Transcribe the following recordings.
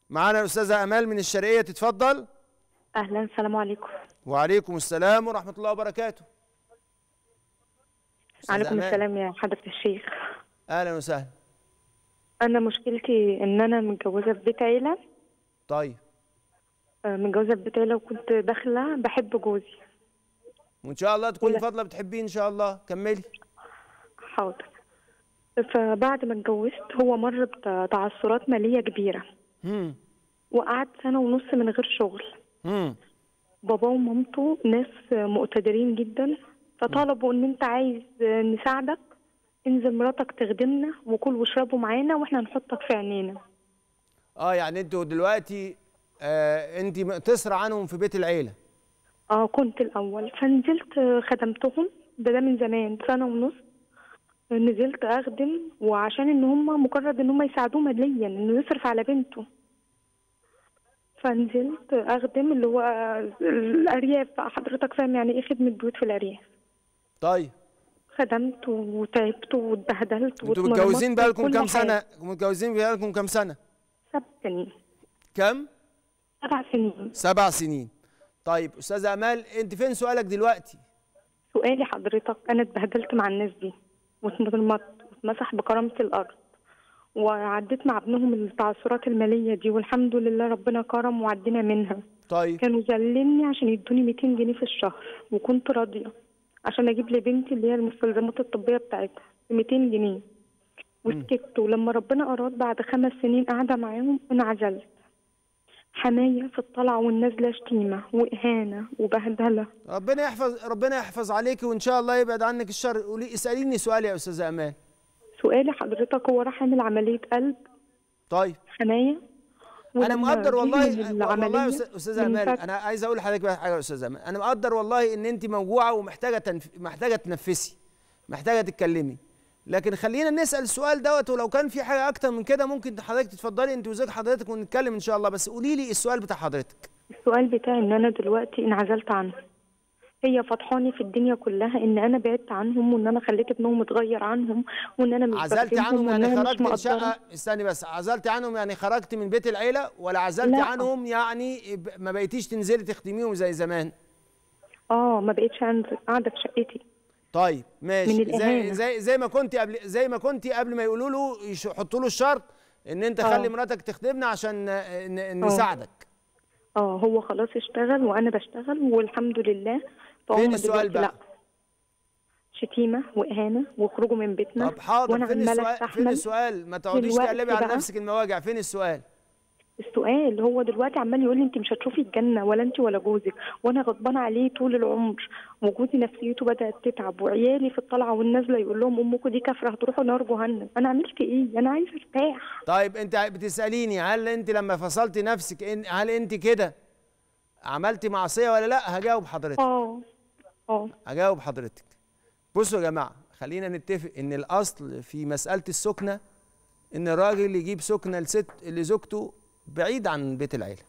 معانا الاستاذه امال من الشرقيه تتفضل اهلا السلام عليكم وعليكم السلام ورحمه الله وبركاته أستاذة عليكم أمال. السلام يا حضرة الشيخ اهلا وسهلا انا مشكلتي ان انا متجوزة في بيت عيلة طيب آه، متجوزة في بيت عيلة وكنت داخلة بحب جوزي وان شاء الله تكوني لا. فاضله بتحبيه ان شاء الله كملي حاضر فبعد ما اتجوزت هو مر بتعثرات مالية كبيرة امم وقعد سنة ونص من غير شغل امم باباه ومامته ناس مقتدرين جدا فطلبوا ان انت عايز نساعدك انزل مراتك تخدمنا وكل واشربوا معانا واحنا نحطك في عينينا اه يعني انتوا دلوقتي آه انت تسرى عنهم في بيت العيله اه كنت الاول فنزلت خدمتهم ده ده من زمان سنه ونص نزلت اخدم وعشان ان هم مجرد ان هم يساعدوه ماديا انه يصرف على بنته فنزلت اخدم اللي هو الارياف بقى حضرتك فاهم يعني ايه خدمه بيوت في الارياف طيب خدمت وتعبت واتبهدلت انتوا واتمرمطت متجوزين بقالكم وكل كام حاجة. سنه متجوزين بقالكم كام سنه سبع سنين كم سبع سنين سبع سنين طيب استاذه امال انت فين سؤالك دلوقتي سؤالي حضرتك انا اتبهدلت مع الناس دي واتمرمطت واتمسح بكرامة الارض وعديت مع ابنهم التعثرات المالية دي والحمد لله ربنا كرم وعدينا منها طيب كانوا ذلني عشان يدوني 200 جنيه في الشهر وكنت راضية عشان اجيب لبنتي اللي هي المستلزمات الطبية بتاعتها ب 200 جنيه وسكت ولما ربنا اراد بعد خمس سنين قاعدة معاهم انعزلت حماية في الطلعة والنازلة شتيمة وإهانة وبهدلة ربنا يحفظ ربنا يحفظ عليك وان شاء الله يبعد عنك الشر قولي اساليني سؤال يا استاذه امال سؤالي حضرتك هو راح يعمل عملية قلب طيب حماية انا ولما مقدر جه والله من والله العملية يا أستاذ- استاذه من امال فك- انا عايز اقول لحضرتك بقى حاجه يا استاذه امال انا مقدر والله ان انت موجوعه ومحتاجه تنف... محتاجه تنفسي محتاجه تتكلمي لكن خلينا نسال السؤال دوت ولو كان في حاجه اكتر من كده ممكن حضرتك تتفضلي انت وزوج حضرتك ونتكلم ان شاء الله بس قولي لي السؤال بتاع حضرتك السؤال بتاعي ان انا دلوقتي انعزلت عنهم هي فضحاني في الدنيا كلها ان انا بعدت عنهم وان انا خليت ابنهم متغير عنهم وان انا مش عزلتي بخدمهم عنهم وإن يعني أنا مش خرجتي من مقدرة. الشقه استني بس عزلتي عنهم يعني خرجتي من بيت العيله ولا عزلتي لا. عنهم يعني ب- ما بقيتيش تنزلي تخدميهم زي زمان اه ما بقتش انزل قاعده في شقتي طيب ماشي من زي الإهانة. زي زي ما كنت قبل زي ما كنت قبل ما يقولوا له يش- يحطوا له الشرط ان انت آه. خلي مراتك تخدمنا عشان ن- ن- آه. نساعدك اه هو خلاص اشتغل وانا بشتغل والحمد لله فهم فين السؤال دلوقتي بقى؟ لا شتيمه واهانه وخروجوا من بيتنا طب حاضر وانا فين عماله السؤال فين استحمل السؤال ما تقعديش دلوقتي تقلبي على بقى. نفسك المواجع فين السؤال السؤال هو دلوقتي عمال يقول لي انت مش هتشوفي الجنه ولا انت ولا جوزك وانا غضبانه عليه طول العمر وجوزي نفسيته بدات تتعب وعيالي في الطلعه والنازله يقول لهم امكم دي كافره هتروحوا نار جهنم انا عملت ايه انا عايزه ارتاح طيب انت بتساليني هل انت لما فصلتي نفسك إن- هل انت كده عملتي معصيه ولا لا هجاوب حضرتك اه اه هجاوب حضرتك بصوا يا جماعه خلينا نتفق ان الاصل في مساله السكنه ان الراجل يجيب سكنه لست لزوجته بعيد عن بيت العيله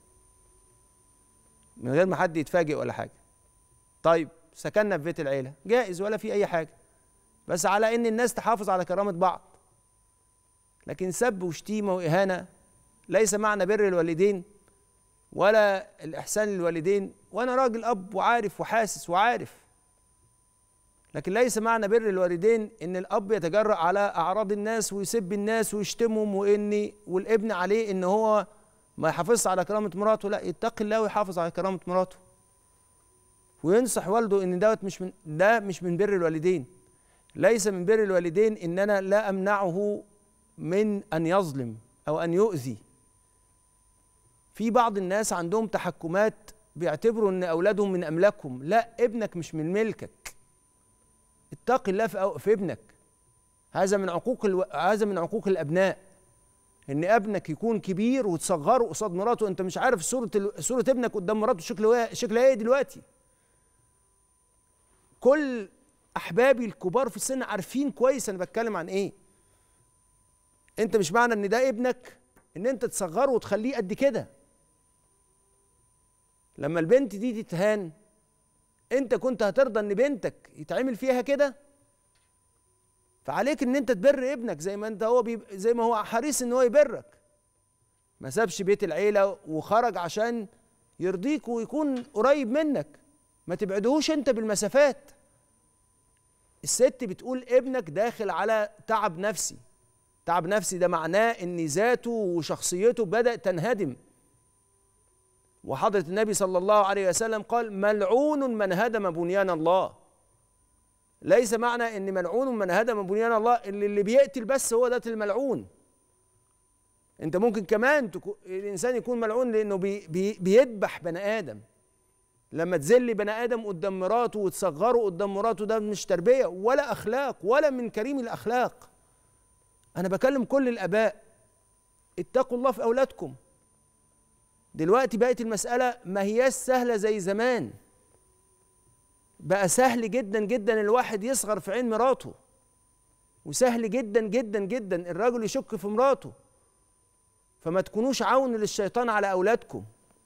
من غير ما حد يتفاجئ ولا حاجه طيب سكننا في بيت العيله جائز ولا في اي حاجه بس على ان الناس تحافظ على كرامه بعض لكن سب وشتيمه واهانه ليس معنى بر الوالدين ولا الاحسان للوالدين وانا راجل اب وعارف وحاسس وعارف لكن ليس معنى بر الوالدين ان الاب يتجرأ على اعراض الناس ويسب الناس ويشتمهم وان والابن عليه ان هو ما يحافظش على كرامه مراته لا يتقي الله ويحافظ على كرامه مراته وينصح والده ان دوت مش من ده مش من بر الوالدين ليس من بر الوالدين ان انا لا امنعه من ان يظلم او ان يؤذي في بعض الناس عندهم تحكمات بيعتبروا ان اولادهم من املاكهم لا ابنك مش من ملكك اتق الله في, أو في ابنك هذا من عقوق الو... هذا من عقوق الابناء ان ابنك يكون كبير وتصغره قصاد مراته انت مش عارف صوره ال... صوره ابنك قدام مراته شكله شكلها ايه دلوقتي كل احبابي الكبار في السن عارفين كويس انا بتكلم عن ايه انت مش معنى ان ده ابنك ان انت تصغره وتخليه قد كده لما البنت دي تتهان انت كنت هترضى ان بنتك يتعمل فيها كده فعليك ان انت تبر ابنك زي ما انت هو بيب... زي ما هو حريص ان هو يبرك ما سابش بيت العيله وخرج عشان يرضيك ويكون قريب منك ما تبعدهوش انت بالمسافات الست بتقول ابنك داخل على تعب نفسي تعب نفسي ده معناه ان ذاته وشخصيته بدأت تنهدم وحضرة النبي صلى الله عليه وسلم قال ملعون من هدم بنيان الله ليس معنى ان ملعون من هدم بنيان الله اللي, اللي بيقتل بس هو ده الملعون انت ممكن كمان تكون الانسان يكون ملعون لانه بي بي بيذبح بني ادم لما تذل بني ادم قدام مراته وتصغره قدام مراته ده مش تربيه ولا اخلاق ولا من كريم الاخلاق انا بكلم كل الاباء اتقوا الله في اولادكم دلوقتي بقت المساله ما هياش سهله زي زمان بقى سهل جدا جدا الواحد يصغر في عين مراته وسهل جدا جدا جدا الراجل يشك في مراته فما تكونوش عون للشيطان على اولادكم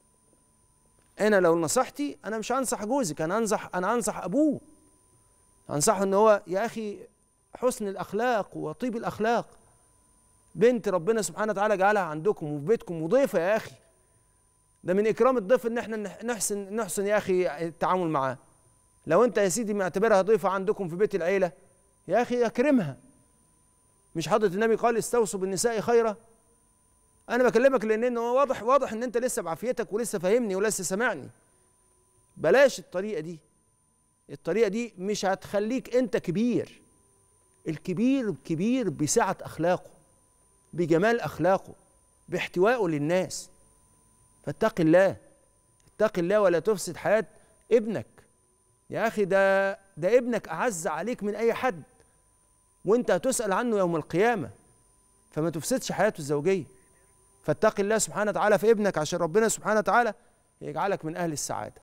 انا لو نصحتي انا مش هنصح جوزك انا انصح انا انصح ابوه انصحه ان هو يا اخي حسن الاخلاق وطيب الاخلاق بنت ربنا سبحانه وتعالى جعلها عندكم وفي بيتكم وضيفه يا اخي ده من اكرام الضيف ان احنا نحسن نحسن يا اخي التعامل معاه لو انت يا سيدي معتبرها ضيفه عندكم في بيت العيله يا اخي اكرمها مش حضره النبي قال استوصوا بالنساء خيرا انا بكلمك لان واضح واضح ان انت لسه بعافيتك ولسه فاهمني ولسه سامعني بلاش الطريقه دي الطريقه دي مش هتخليك انت كبير الكبير كبير بسعه اخلاقه بجمال اخلاقه باحتوائه للناس فاتق الله اتق الله ولا تفسد حياه ابنك يا اخي ده ده ابنك اعز عليك من اي حد وانت هتسال عنه يوم القيامه فما تفسدش حياته الزوجيه فاتق الله سبحانه وتعالى في ابنك عشان ربنا سبحانه وتعالى يجعلك من اهل السعاده